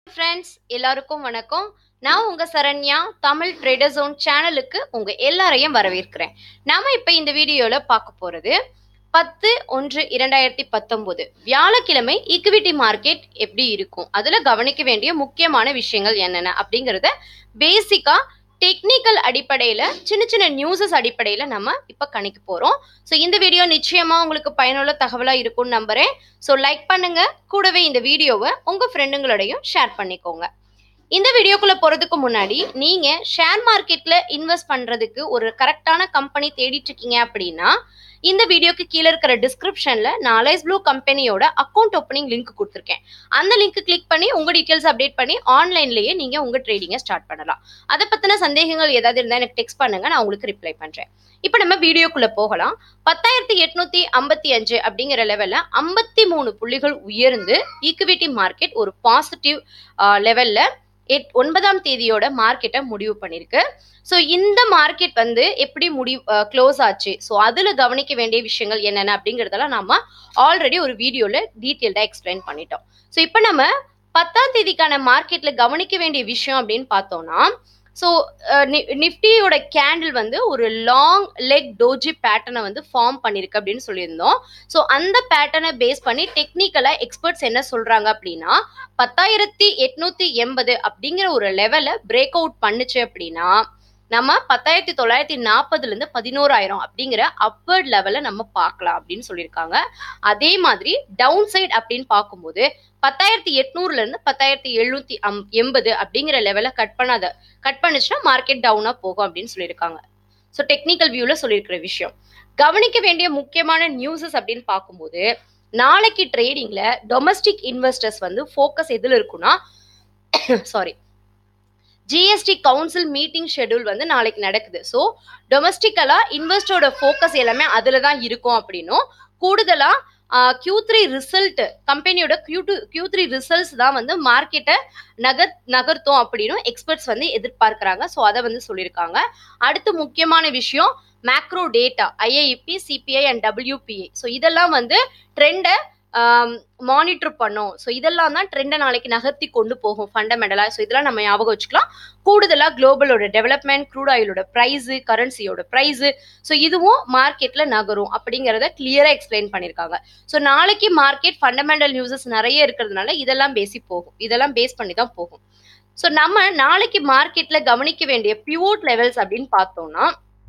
friends எல்லாருக்கும் வணக்கம் நான் உங்க சரண்யா தமிழ் ட்ரேடர் ஜோன் சேனலுக்கு உங்க எல்லாரையும் வரவேற்கிறேன் நாம இப்ப இந்த வீடியோல பார்க்க போறது பத்து ஒன்று இரண்டாயிரத்தி பத்தொன்பது வியாழக்கிழமை ஈக்விட்டி மார்க்கெட் எப்படி இருக்கும் அதுல கவனிக்க வேண்டிய முக்கியமான விஷயங்கள் என்னென்ன அப்படிங்கறத பேசிக்கா டெக்னிக்கல் அடிப்படையில சின்ன சின்ன நியூஸஸ் அடிப்படையில நம்ம இப்ப கணிக்க போறோம் ஸோ இந்த வீடியோ நிச்சயமா உங்களுக்கு பயனுள்ள தகவலா இருக்கும்னு நம்புறேன் ஸோ லைக் பண்ணுங்க கூடவே இந்த வீடியோவை உங்க ஃப்ரெண்டுங்களோடையும் ஷேர் பண்ணிக்கோங்க இந்த வீடியோக்குள்ள போறதுக்கு முன்னாடி நீங்க ஷேர் மார்க்கெட்ல இன்வெஸ்ட் பண்றதுக்கு ஒரு கரெக்டான கம்பெனி தேடிட்டு இருக்கீங்க அப்படின்னா இந்த வீடியோக்கு கீழே இருக்கிற டிஸ்கிரிப்ஷன்ல நான் அலைஸ் ப்ளூ கம்பெனியோட அக்கௌண்ட் ஓப்பனிங் லிங்க் கொடுத்துருக்கேன் அந்த லிங்க் கிளிக் பண்ணி உங்க டீட்டெயில்ஸ் அப்டேட் பண்ணி ஆன்லைன்லயே நீங்க உங்க ட்ரேடிங்கை ஸ்டார்ட் பண்ணலாம் அதை பத்தின சந்தேகங்கள் ஏதாவது இருந்தா எனக்கு டெக்ஸ்ட் பண்ணுங்க நான் உங்களுக்கு ரிப்ளை பண்றேன் இப்போ நம்ம வீடியோக்குள்ள போகலாம் பத்தாயிரத்தி எட்நூத்தி ஐம்பத்தி அஞ்சு அப்படிங்கிற லெவல்ல ஐம்பத்தி மூணு புள்ளிகள் உயர்ந்து ஈக்விட்டி மார்க்கெட் ஒரு பாசிட்டிவ் லெவல்ல எட் ஒன்பதாம் தேதியோட மார்க்கெட்டை முடிவு பண்ணிருக்கு ஸோ இந்த மார்க்கெட் வந்து எப்படி முடிவு க்ளோஸ் ஆச்சு ஸோ அதில் கவனிக்க வேண்டிய விஷயங்கள் என்னென்ன அப்படிங்கிறதெல்லாம் நம்ம ஆல்ரெடி ஒரு வீடியோவில் டீட்டெயில்டாக எக்ஸ்பிளைன் பண்ணிட்டோம் ஸோ இப்போ நம்ம பத்தாம் தேதிக்கான மார்க்கெட்டில் கவனிக்க வேண்டிய விஷயம் அப்படின்னு பார்த்தோம்னா ஸோ நிஃப்டியோட கேண்டில் வந்து ஒரு லாங் லெக் டோஜி பேட்டர்னை வந்து ஃபார்ம் பண்ணிருக்கு அப்படின்னு சொல்லியிருந்தோம் ஸோ அந்த பேட்டர்னை பேஸ் பண்ணி டெக்னிக்கலாக எக்ஸ்பர்ட்ஸ் என்ன சொல்றாங்க அப்படின்னா பத்தாயிரத்தி எட்நூத்தி எண்பது அப்படிங்கிற ஒரு லெவலை பிரேக் அவுட் பண்ணுச்சு அப்படின்னா நம்ம பத்தாயிரத்தி தொள்ளாயிரத்தி நாற்பதுல இருந்து பதினோராயிரம் அப்படிங்கிற அப்வர்ட் லெவலை நம்ம பார்க்கலாம் அப்படின்னு சொல்லியிருக்காங்க அதே மாதிரி டவுன் சைட் அப்படின்னு பார்க்கும்போது பத்தாயிரத்தி எட்நூறுல இருந்து பத்தாயிரத்தி எழுநூத்தி அம் எண்பது அப்படிங்கிற லெவலை கட் பண்ணாத கட் பண்ணுச்சுன்னா மார்க்கெட் டவுனா போகும் அப்படின்னு சொல்லியிருக்காங்க ஸோ டெக்னிக்கல் வியூல சொல்லியிருக்கிற விஷயம் கவனிக்க வேண்டிய முக்கியமான நியூஸஸ் அப்படின்னு பார்க்கும்போது நாளைக்கு ட்ரேடிங்ல டொமஸ்டிக் இன்வெஸ்டர்ஸ் வந்து ஃபோக்கஸ் எதுல இருக்குன்னா sorry GST council meeting schedule வந்து நாளைக்கு நடக்குது ஸோ டொமஸ்டிக்கலாக இன்வெஸ்டரோட ஃபோக்கஸ் எல்லாமே அதில் தான் இருக்கும் அப்படின்னும் கூடுதலாக கியூ த்ரீ ரிசல்ட் கம்பெனியோட Q two Q three results தான் வந்து மார்க்கெட்டை நகர் நகர்த்தும் அப்படின்னும் எக்ஸ்பர்ட்ஸ் வந்து எதிர்பார்க்குறாங்க ஸோ அதை வந்து சொல்லியிருக்காங்க அடுத்து முக்கியமான விஷயம் macro data IIP CPI and WPI so இதெல்லாம் வந்து ட்ரெண்டை மானிட்டர் பண்ணும் ஸோ இதெல்லாம் தான் ட்ரெண்டை நாளைக்கு நகர்த்தி கொண்டு போகும் ஃபண்டமெண்டலாக ஸோ இதெல்லாம் நம்ம ஞாபகம் வச்சுக்கலாம் கூடுதலாக குளோபலோட டெவலப்மெண்ட் க்ரூட் ஆயிலோட ப்ரைஸு கரன்சியோட ப்ரைஸு ஸோ இதுவும் மார்க்கெட்டில் நகரும் அப்படிங்கிறத கிளியராக எக்ஸ்பிளைன் பண்ணியிருக்காங்க ஸோ நாளைக்கு மார்க்கெட் ஃபண்டமெண்டல் நியூஸஸ் நிறைய இருக்கிறதுனால இதெல்லாம் பேசி போகும் இதெல்லாம் பேஸ் பண்ணி தான் போகும் ஸோ நம்ம நாளைக்கு மார்க்கெட்டில் கவனிக்க வேண்டிய பியூட் லெவல்ஸ் அப்படின்னு பார்த்தோம்னா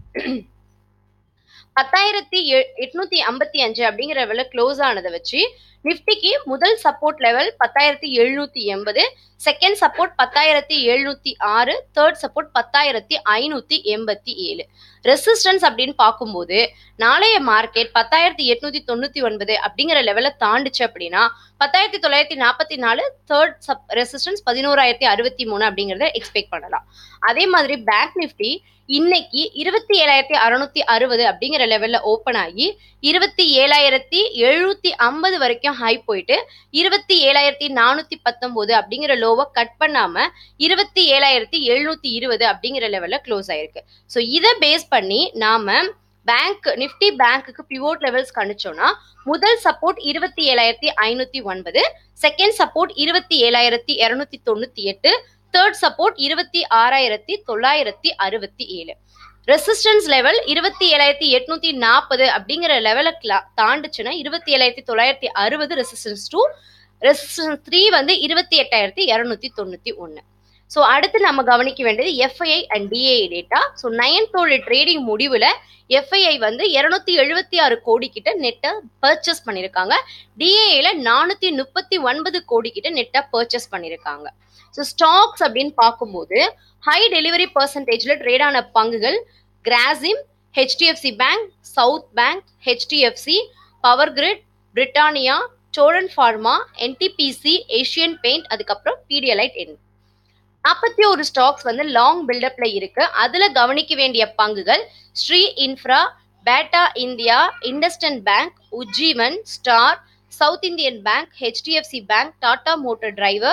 பத்தாயிரத்தி எட்நூத்தி ஐம்பத்தி அஞ்சு அப்படிங்கிற லெவலில் க்ளோஸ் ஆனதை வச்சு நிஃப்டிக்கு முதல் சப்போர்ட் லெவல் பத்தாயிரத்தி எழுநூத்தி எண்பது செகண்ட் சப்போர்ட் பத்தாயிரத்தி எழுநூத்தி ஆறு தேர்ட் சப்போர்ட் பத்தாயிரத்தி ஐநூத்தி எண்பத்தி ஏழு ரெசிஸ்டன்ஸ் அப்படின்னு பார்க்கும்போது நாளைய மார்க்கெட் பத்தாயிரத்தி எட்நூத்தி தொண்ணூத்தி ஒன்பது அப்படிங்கிற லெவலை தாண்டுச்சு அப்படின்னா பத்தாயிரத்தி தொள்ளாயிரத்தி நாற்பத்தி நாலு தேர்ட் சப் ரெசிஸ்டன்ஸ் பதினோராயிரத்தி அறுபத்தி மூணு அப்படிங்கிறத எக்ஸ்பெக்ட் பண்ணலாம் அதே மாதிரி பேங்க் நிஃப்டி இன்னைக்கு இருபத்தி ஏழாயிரத்தி அறுநூத்தி அறுபது அப்படிங்கிற லெவல்ல ஓப்பன் ஆகி இருபத்தி ஏழாயிரத்தி எழுநூத்தி ஐம்பது வரைக்கும் ஹை போயிட்டு இருபத்தி ஏழாயிரத்தி நானூத்தி பத்தொன்பது அப்படிங்கிற லோவை கட் பண்ணாம இருபத்தி ஏழாயிரத்தி எழுநூத்தி இருபது அப்படிங்கிற லெவல்ல க்ளோஸ் ஆயிருக்கு ஸோ இதை பேஸ் பண்ணி நாம பேங்க் நிஃப்டி பேங்க்குக்கு பிவோட் லெவல்ஸ் கணிச்சோம்னா முதல் சப்போர்ட் இருபத்தி ஏழாயிரத்தி ஐநூத்தி ஒன்பது செகண்ட் சப்போர்ட் இருபத்தி ஏழாயிரத்தி இருநூத்தி தொண்ணூத்தி எட்டு தேர்ட் சப்போர்ட் இருபத்தி ஆறாயிரத்தி தொள்ளாயிரத்தி அறுபத்தி ஏழு ரெசிஸ்டன்ஸ் லெவல் இருபத்தி ஏழாயிரத்தி எட்நூத்தி நாற்பது அப்படிங்கிற லெவலை தாண்டுச்சுன்னா இருபத்தி ஏழாயிரத்தி தொள்ளாயிரத்தி அறுபது ரெசிஸ்டன்ஸ் டூ ரெசிஸ்டன்ஸ் த்ரீ வந்து இருபத்தி எட்டாயிரத்தி இரநூத்தி தொண்ணூத்தி ஒன்று ஸோ அடுத்து நம்ம கவனிக்க வேண்டியது FII and DII data so நயன்த்தோட ட்ரேடிங் முடிவில் எஃப்ஐஐ வந்து இரநூத்தி எழுபத்தி ஆறு கோடி கிட்ட நெட்டை பர்ச்சேஸ் பண்ணியிருக்காங்க டிஏஐல நானூற்றி முப்பத்தி ஒன்பது கோடி கிட்ட நெட்டை பர்ச்சேஸ் பண்ணியிருக்காங்க ஸோ ஸ்டாக்ஸ் அப்படின்னு பார்க்கும்போது ஹை டெலிவரி பர்சன்டேஜில் ட்ரேட் ஆன பங்குகள் Grasim HDFC bank South bank HDFC power grid Britannia Torrent pharma NTPC Asian paint அதுக்கப்புறம் பீடியலைட் என் நாற்பத்தி ஒரு ஸ்டாக்ஸ் வந்து லாங் பில்டப்ல இருக்கு அதுல கவனிக்க வேண்டிய பங்குகள் Shri infra Bata India IndusInd bank Ujjivan star south Indian bank HDFC bank Tata motor driver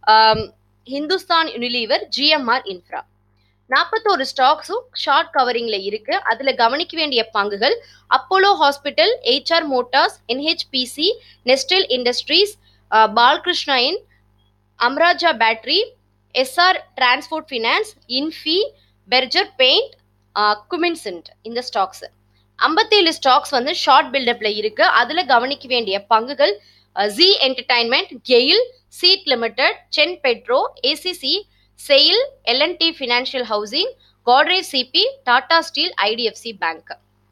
Hindustan Unilever GMR infra நாற்பத்தோரு ஸ்டாக்ஸும் ஷார்ட் கவரிங்ல இருக்கு அதுல கவனிக்க வேண்டிய பங்குகள் Apollo hospital HR motors NHPC Nestle industries Balkrishna இன் Amararaja battery SR transport finance Infy Berger paint குமின்சென்ட் இந்த ஸ்டாக்ஸ் ஐம்பத்தேழு ஸ்டாக்ஸ் வந்து ஷார்ட் பில்டப்ல இருக்கு அதுல கவனிக்க வேண்டிய பங்குகள் Zee entertainment GAIL CEAT limited சென் petro ACC SAIL LNT financial housing Godrej CP Tata steel IDFC bank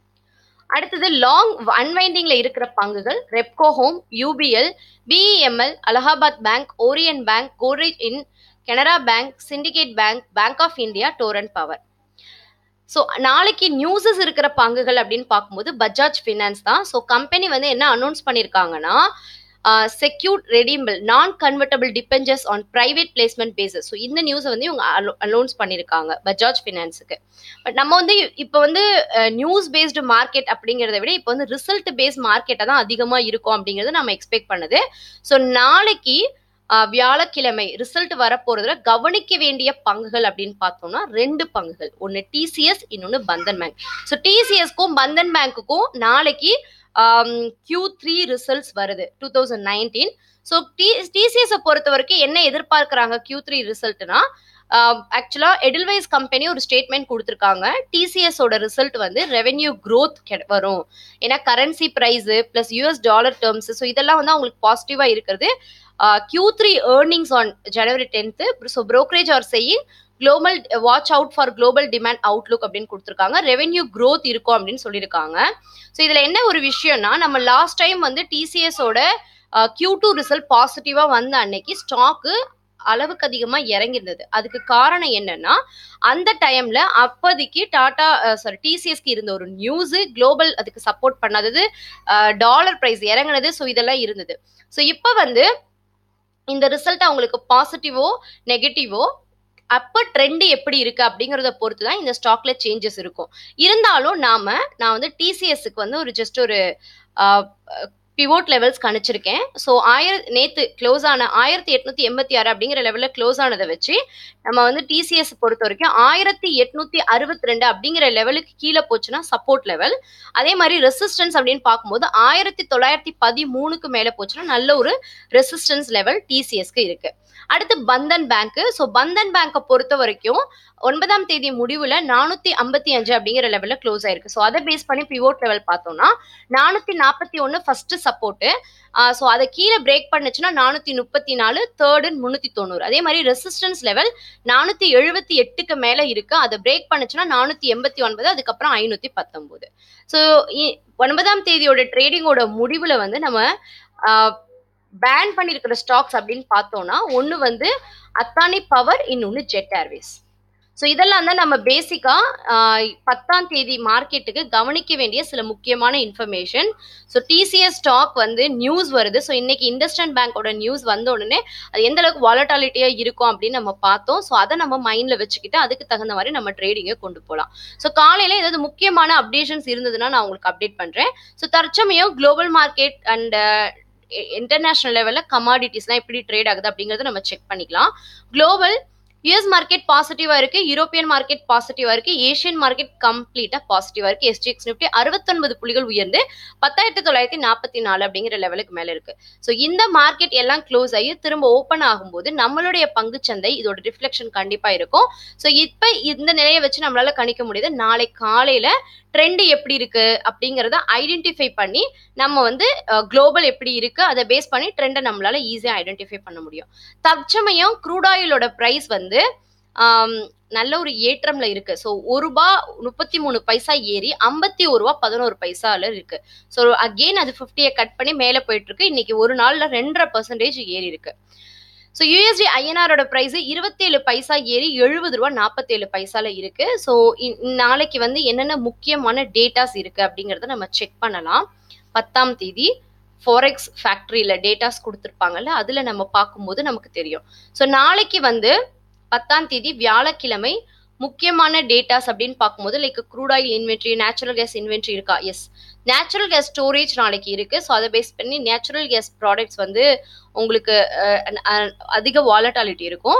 அடுத்தது லாங் அன்வைண்டிங்ல இருக்கிற பங்குகள் Repco home UPL BEML Allahabad bank Orion bank Godrej இன் Canara bank syndicate bank bank of India Torrent power so நாளைக்கு newses இருக்கிற பங்குகள் அப்படின்னு பார்க்கும்போது பஜாஜ் ஃபினான்ஸ் தான் ஸோ கம்பெனி வந்து என்ன அனௌன்ஸ் பண்ணியிருக்காங்கன்னா secured redeemable non convertible debentures on private placement bases so இந்த நியூஸை வந்து இவங்க அனௌன்ஸ் பண்ணியிருக்காங்க பஜாஜ் ஃபினான்ஸுக்கு பட் நம்ம வந்து இப்போ வந்து நியூஸ் பேஸ்டு மார்க்கெட் அப்படிங்கிறத விட இப்போ வந்து ரிசல்ட் பேஸ்ட் மார்க்கெட்டாக தான் அதிகமாக இருக்கும் அப்படிங்கிறத நம்ம எக்ஸ்பெக்ட் பண்ணுது ஸோ நாளைக்கு வியாழக்கிழமை ரிசல்ட் வரப்போறதுல கவனிக்க வேண்டிய பங்குகள் அப்படின்னு பார்த்தோம்னா ரெண்டு பங்குகள் ஒன்று டிசிஎஸ் இன்னொன்று பந்தன் பேங்க் ஸோ டிசிஎஸ்க்கும் பந்தன் பேங்க்குக்கும் நாளைக்கு கியூ த்ரீ ரிசல்ட்ஸ் வருது two thousand nineteen so T டிசிஎஸை பொறுத்த வரைக்கும் என்ன எதிர்பார்க்குறாங்க கியூ த்ரீ ரிசல்ட்னா ஆக்சுவலாக எடில்வைஸ் கம்பெனி ஒரு ஸ்டேட்மெண்ட் கொடுத்துருக்காங்க டிசிஎஸோட ரிசல்ட் வந்து ரெவென்யூ க்ரோத் வரும் ஏன்னா currency price plus US dollar terms so இதெல்லாம் வந்து அவங்களுக்கு பாசிட்டிவாக இருக்கிறது Q three earnings on January tenth so brokerage are saying global watch out for global demand outlook அப்படின்னு கொடுத்துருக்காங்க ரெவென்யூ க்ரோத் இருக்கும் அப்படின்னு சொல்லியிருக்காங்க ஸோ இதில் என்ன ஒரு விஷயம்னா நம்ம லாஸ்ட் டைம் வந்து டிசிஎஸோட கியூ டூ ரிசல்ட் பாசிட்டிவாக வந்த அன்னைக்கு ஸ்டாக்கு அளவுக்கு அதிகமாக இறங்கியிருந்தது அதுக்கு காரணம் என்னன்னா அந்த டைம்ல அப்போதைக்கு டாடா சாரி டிசிஎஸ்க்கு இருந்த ஒரு நியூஸு குளோபல் அதுக்கு சப்போர்ட் பண்ணாதது டாலர் ப்ரைஸ் இறங்கினது ஸோ இதெல்லாம் இருந்தது ஸோ இப்போ வந்து இந்த ரிசல்ட் அவங்களுக்கு பாசிட்டிவோ நெகட்டிவோ அப்போ ட்ரெண்டு எப்படி இருக்கு அப்படிங்கிறத பொறுத்து தான் இந்த ஸ்டாக்ல சேஞ்சஸ் இருக்கும் இருந்தாலும் நாம நான் வந்து டிசிஎஸ்க்கு வந்து ஒரு ஜஸ்ட் ஒரு பிவோட் லெவல்ஸ் கணிச்சிருக்கேன் ஸோ ஆயிர நேற்று க்ளோஸ் ஆன ஆயிரத்தி எட்நூத்தி எண்பத்தி ஆறு அப்படிங்கிற லெவலில் க்ளோஸ் ஆனதை வச்சு நம்ம வந்து டிசிஎஸ் பொறுத்த வரைக்கும் ஆயிரத்தி எட்நூத்தி அறுபத்தி ரெண்டு அப்படிங்கிற லெவலுக்கு கீழே போச்சுன்னா சப்போர்ட் லெவல் அதே மாதிரி ரெசிஸ்டன்ஸ் அப்படின்னு பார்க்கும்போது ஆயிரத்தி தொள்ளாயிரத்தி பதிமூணுக்கு மேலே போச்சுன்னா நல்ல ஒரு ரெசிஸ்டன்ஸ் லெவல் டிசிஎஸ்க்கு இருக்கு அடுத்து பந்தன் பேங்க் ஸோ பந்தன் பேங்கை பொறுத்த வரைக்கும் ஒன்பதாம் தேதி முடிவுல நானூத்தி ஐம்பத்தி அஞ்சு அப்படிங்கிற லெவல்ல க்ளோஸ் ஆயிருக்கு ஸோ அதை பேஸ் பண்ணி பிவோட் லெவல் பார்த்தோம்னா நானூத்தி நாற்பத்தி ஒன்று ஃபர்ஸ்ட் சப்போர்ட்டு ஸோ அதை கீழே பிரேக் பண்ணுச்சுன்னா நானூத்தி முப்பத்தி நாலு தேர்டு முன்னூத்தி தொண்ணூறு அதே மாதிரி ரெசிஸ்டன்ஸ் லெவல் நானூத்தி எழுபத்தி எட்டுக்கு மேல இருக்கு அதை பிரேக் பண்ணுச்சுன்னா நானூத்தி எண்பத்தி ஒன்பது அதுக்கப்புறம் ஐநூத்தி பத்தொன்பது ஸோ ஒன்பதாம் தேதியோட ட்ரேடிங்கோட முடிவுல வந்து நம்ம பேன் பண்ணியிருக்கிற ஸ்டாக்ஸ் அப்படின்னு பார்த்தோம்னா ஒன்று வந்து அத்தானி பவர் இன்னொன்று ஜெட் ஏர்வேஸ் ஸோ இதெல்லாம் தான் நம்ம பேசிக்காக பத்தாம் தேதி மார்க்கெட்டுக்கு கவனிக்க வேண்டிய சில முக்கியமான இன்ஃபர்மேஷன் ஸோ டிசிஎஸ் ஸ்டாக் வந்து நியூஸ் வருது ஸோ இன்னைக்கு இண்டஸ்ட்ரண்ட் பேங்கோட நியூஸ் வந்த உடனே அது எந்த அளவுக்கு வாலட்டாலிட்டியாக இருக்கும் அப்படின்னு நம்ம பார்த்தோம் ஸோ அதை நம்ம மைண்டில் வச்சுக்கிட்டு அதுக்கு தகுந்த மாதிரி நம்ம ட்ரேடிங்கை கொண்டு போகலாம் ஸோ காலையில் ஏதாவது முக்கியமான அப்டேஷன்ஸ் இருந்ததுன்னா நான் உங்களுக்கு அப்டேட் பண்ணுறேன் ஸோ தற்சமயம் குளோபல் மார்க்கெட் அண்ட் இன்டர்நேஷனல் லெவலில் கமாடிட்டிஸ்லாம் எப்படி ட்ரேட் ஆகுது அப்படிங்கிறத நம்ம செக் பண்ணிக்கலாம் குளோபல் யூஎஸ் மார்க்கெட் பாசிட்டிவா இருக்கு யூரோப்பியன் மார்க்கெட் பாசிட்டிவா இருக்கு ஏஷியன் மார்க்கெட் கம்ப்ளீட்டா பாசிட்டிவா இருக்கு எஸ்டிஎக்ஸ் நிப்டி அறுபத்தொன்பது புள்ளிகள் உயர்ந்து பத்தாயிரத்தி தொள்ளாயிரத்தி நாற்பத்தி நாலு அப்படிங்கிற லெவலுக்கு மேல இருக்கு ஸோ இந்த மார்க்கெட் எல்லாம் க்ளோஸ் ஆகி திரும்ப ஓப்பன் ஆகும்போது நம்மளுடைய பங்கு சந்தை இதோட ரிஃப்ளெக்ஷன் கண்டிப்பா இருக்கும் ஸோ இப்ப இந்த நிலையை வச்சு நம்மளால கணிக்க முடியுது நாளை காலையில ட்ரெண்ட் எப்படி இருக்கு அப்படிங்கிறத ஐடென்டிஃபை பண்ணி நம்ம வந்து குளோபல் எப்படி இருக்கு அதை பேஸ் பண்ணி ட்ரெண்டை நம்மளால ஈஸியாக ஐடென்டிஃபை பண்ண முடியும் தற்சமயம் க்ரூட் ஆயிலோட ப்ரைஸ் வந்து நல்ல ஒரு ஏற்றம்ல இருக்கு ஸோ ஒரு ரூபா முப்பத்தி மூணு பைசா ஏறி ஐம்பத்தி ஒரு ரூபா பதினோரு பைசால இருக்கு ஸோ அகெயின் அது ஃபிஃப்டியை கட் பண்ணி மேலே போயிட்டு இருக்கு இன்னைக்கு ஒரு நாள்ல ரெண்டரை பர்சன்டேஜ் ஏறி இருக்கு ஸோ யூஎஸ்டி ஐஎன்ஆரோட ப்ரைஸ் இருபத்தேழு பைசா ஏறி எழுபது ரூபா நாற்பத்தேழு பைசால இருக்கு ஸோ நாளைக்கு வந்து என்னென்ன முக்கியமான டேட்டாஸ் இருக்கு அப்படிங்கிறத நம்ம செக் பண்ணலாம் பத்தாம் தேதி ஃபாரெக்ஸ் ஃபேக்ட்ரியில் டேட்டாஸ் கொடுத்துருப்பாங்கல்ல அதில் நம்ம பார்க்கும்போது நமக்கு தெரியும் ஸோ நாளைக்கு வந்து பத்தாம் தேதி வியாழக்கிழமை முக்கியமான டேட்டாஸ் அப்படின்னு பார்க்கும்போது like crude oil inventory natural gas inventory இருக்கா எஸ் நேச்சுரல் கேஸ் ஸ்டோரேஜ் நாளைக்கு இருக்கு ஸோ அதை பேஸ் பண்ணி நேச்சுரல் கேஸ் ப்ராடக்ட்ஸ் வந்து உங்களுக்கு அதிக வாலட்டாலிட்டி இருக்கும்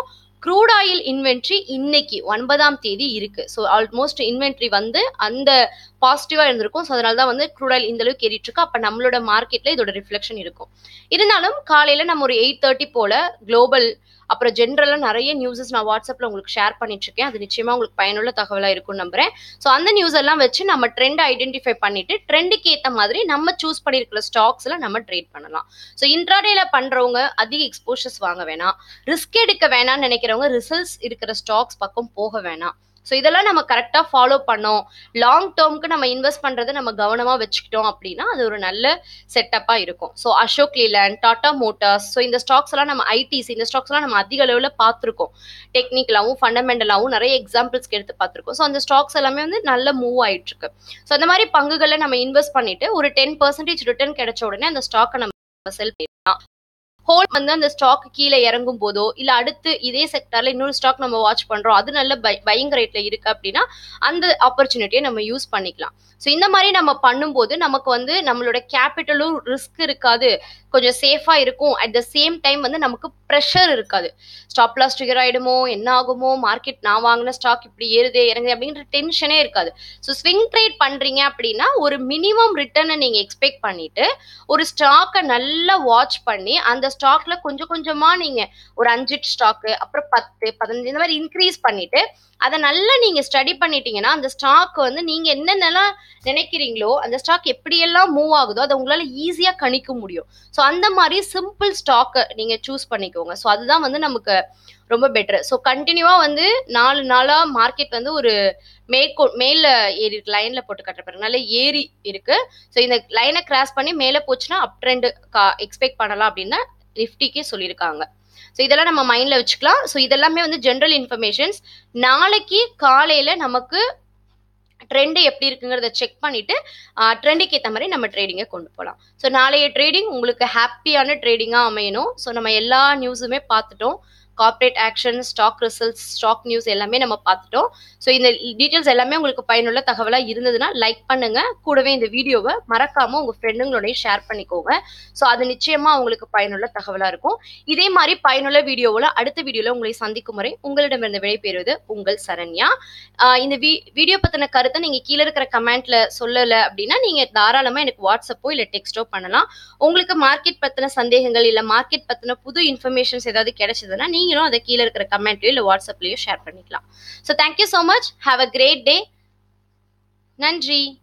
க்ரூட் ஆயில் இன்வென்ட்ரி இன்னைக்கு ஒன்பதாம் தேதி இருக்கு ஸோ ஆல்மோஸ்ட் இன்வென்ட்ரி வந்து அந்த பாசிட்டிவா இருந்திருக்கும் ஸோ அதனால தான் வந்து க்ரூட் ஆயில் இந்த அளவுக்கு ஏறிட்டு இருக்கு அப்போ நம்மளோட மார்க்கெட்ல இதோட ரிஃப்ளெக்ஷன் இருக்கும் இருந்தாலும் காலையில நம்ம ஒரு எயிட் தேர்ட்டி போல குளோபல் அப்புறம் ஜென்ரலாக நிறைய நியூஸஸ் நான் வாட்ஸ்அப்பில் உங்களுக்கு ஷேர் பண்ணிட்டு இருக்கேன் அது நிச்சயமா உங்களுக்கு பயனுள்ள தகவலாக இருக்கும்னு நம்புறேன் ஸோ அந்த நியூஸ் எல்லாம் வச்சு நம்ம ட்ரெண்ட் ஐடென்டிஃபை பண்ணிட்டு ட்ரெண்டுக்கு ஏற்ற மாதிரி நம்ம சூஸ் பண்ணியிருக்கிற ஸ்டாக்ஸ்ல நம்ம ட்ரேட் பண்ணலாம் ஸோ இன்ட்ராடேல பண்றவங்க அதிக எக்ஸ்போஷர்ஸ் வாங்க வேணாம் ரிஸ்க் எடுக்க வேணாம்னு நினைக்கிறவங்க ரிசல்ட்ஸ் இருக்கிற ஸ்டாக்ஸ் பக்கம் போக வேணாம் ஸோ இதெல்லாம் நம்ம கரெக்டாக ஃபாலோ பண்ணோம் லாங் டேர்முக்கு நம்ம இன்வெஸ்ட் பண்ணுறதை நம்ம கவனமாக வச்சுக்கிட்டோம் அப்படின்னா அது ஒரு நல்ல செட்டப்பாக இருக்கும் so Ashok Leyland Tata Motors so இந்த ஸ்டாக்ஸ் எல்லாம் நம்ம ஐடிஸ் இந்த ஸ்டாக்ஸ் எல்லாம் நம்ம அதிக அளவில் பார்த்துருக்கோம் டெக்னிக்கலாகவும் ஃபண்டமெண்டலாகவும் நிறைய எக்ஸாம்பிள்ஸ்க்கு எடுத்து பார்த்துருக்கோம் ஸோ அந்த ஸ்டாக்ஸ் எல்லாமே வந்து நல்ல மூவ் ஆயிட்டு இருக்கு ஸோ அந்த மாதிரி பங்குகளை நம்ம இன்வெஸ்ட் பண்ணிட்டு ஒரு டென் பர்சன்டேஜ் ரிட்டர்ன் கிடைச்ச உடனே அந்த ஸ்டாக்கை நம்ம செல் பண்ணிடலாம் ஹோல் வந்து அந்த ஸ்டாக் கீழே இறங்கும் போதோ இல்ல அடுத்து இதே செக்டர்ல இன்னொரு ஸ்டாக் நம்ம வாட்ச் பண்றோம் அது நல்ல பையிங் ரேட்ல இருக்கு அப்படின்னா அந்த ஆப்பர்ச்சுனிட்டியை நம்ம யூஸ் பண்ணிக்கலாம் ஸோ இந்த மாதிரி நம்ம பண்ணும்போது நமக்கு வந்து நம்மளோட கேபிட்டலும் ரிஸ்க் இருக்காது கொஞ்சம் சேஃபா இருக்கும் அட் த சேம் டைம் வந்து நமக்கு ப்ரெஷர் இருக்காது ஸ்டாப் லாஸ் ட்ரிகர் ஆயிடுமோ என்ன ஆகுமோ மார்க்கெட் நான் வாங்கின ஸ்டாக் இப்படி ஏறுதே இறங்குது அப்படின்ற டென்ஷனே இருக்காது ஸோ ஸ்விங் ட்ரேட் பண்றீங்க அப்படின்னா ஒரு மினிமம் ரிட்டர்னை நீங்க எக்ஸ்பெக்ட் பண்ணிட்டு ஒரு ஸ்டாக்கை நல்லா வாட்ச் பண்ணி அந்த ஸ்டாக்ல கொஞ்சம் கொஞ்சமா நீங்க ஒரு அஞ்சு ஸ்டாக்கு அப்புறம் பத்து பதினஞ்சு இந்த மாதிரி இன்க்ரீஸ் பண்ணிட்டு அதை நல்லா நீங்க ஸ்டடி பண்ணிட்டீங்கன்னா அந்த ஸ்டாக் வந்து நீங்க என்னென்னலாம் நினைக்கிறீங்களோ அந்த ஸ்டாக் எப்படியெல்லாம் மூவ் ஆகுதோ அதை உங்களால ஈஸியா கணிக்க முடியும் ஸோ அந்த மாதிரி சிம்பிள் ஸ்டாக்கை நீங்க சூஸ் பண்ணிக்கோங்க ஸோ அதுதான் வந்து நமக்கு ரொம்ப பெட்டர் ஸோ கண்டினியூவா வந்து நாலு நாளா மார்க்கெட் வந்து ஒரு மேற்கோ மேல ஏறி இருக்கு லைன்ல போட்டு கட்டுற நல்ல ஏறி இருக்கு ஸோ இந்த லைனை கிராஸ் பண்ணி மேலே போச்சுன்னா அப் ட்ரெண்ட் எக்ஸ்பெக்ட் பண்ணலாம் அப்படின்னு நிஃப்டிக்கே சொல்லியிருக்காங்க ஸோ இதெல்லாம் நம்ம மைண்ட்ல வச்சுக்கலாம் ஸோ இதெல்லாமே வந்து ஜென்ரல் இன்ஃபர்மேஷன்ஸ் நாளைக்கு காலையில நமக்கு ட்ரெண்டு எப்படி இருக்குங்கிறத செக் பண்ணிட்டு ட்ரெண்டுக்கு ஏற்ற மாதிரி நம்ம ட்ரேடிங்கை கொண்டு போகலாம் ஸோ நாளைய ட்ரேடிங் உங்களுக்கு ஹாப்பியான ட்ரேடிங்காக அமையணும் ஸோ நம்ம எல்லா நியூஸுமே பார்த்துட்டோம் corporate action stock results stock news எல்லாமே நம்ம பார்த்துட்டோம் ஸோ இந்த டீட்டெயில்ஸ் எல்லாமே உங்களுக்கு பயனுள்ள தகவலாக இருந்ததுன்னா லைக் பண்ணுங்க கூடவே இந்த வீடியோவை மறக்காம உங்க ஃப்ரெண்டுங்களோடய ஷேர் பண்ணிக்கோங்க ஸோ அது நிச்சயமா உங்களுக்கு பயனுள்ள தகவலாக இருக்கும் இதே மாதிரி பயனுள்ள வீடியோவில் அடுத்த வீடியோவில் உங்களை சந்திக்கும் முறை உங்களிடமிருந்து விடைபெறுவது உங்கள் சரண்யா இந்த வீ வீடியோ பற்றின கருத்தை நீங்கள் கீழே இருக்கிற கமெண்ட்ல சொல்லலை அப்படின்னா நீங்கள் தாராளமாக எனக்கு வாட்ஸ்அப்போ இல்லை டெக்ஸ்டோ பண்ணலாம் உங்களுக்கு மார்க்கெட் பற்றின சந்தேகங்கள் இல்லை மார்க்கெட் பற்றின புது இன்ஃபர்மேஷன்ஸ் ஏதாவது கிடைச்சதுன்னா நீங்களும் அதை கீழே இருக்கிற கமெண்ட்லையோ இல்லை வாட்ஸ்அப்லையோ ஷேர் பண்ணிக்கலாம் so thank you so much have a great day நன்றி